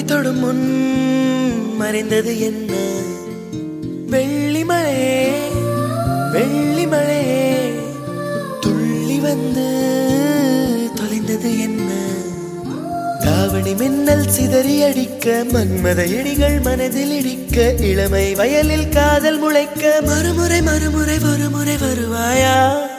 தொடும் முன் மறைந்தது என்ன வெள்ளிமலையே வெள்ளிமலையே துள்ளி வந்து தொலைந்தது என்ன தாவணி மின்னல் சிதறி அடிக்க மன்மத இடிகள் மனதில் இடிக்க இளமை வயலில் காதல் முளைக்க மறுமுறை மறுமுறை ஒருமுறை வருவாயா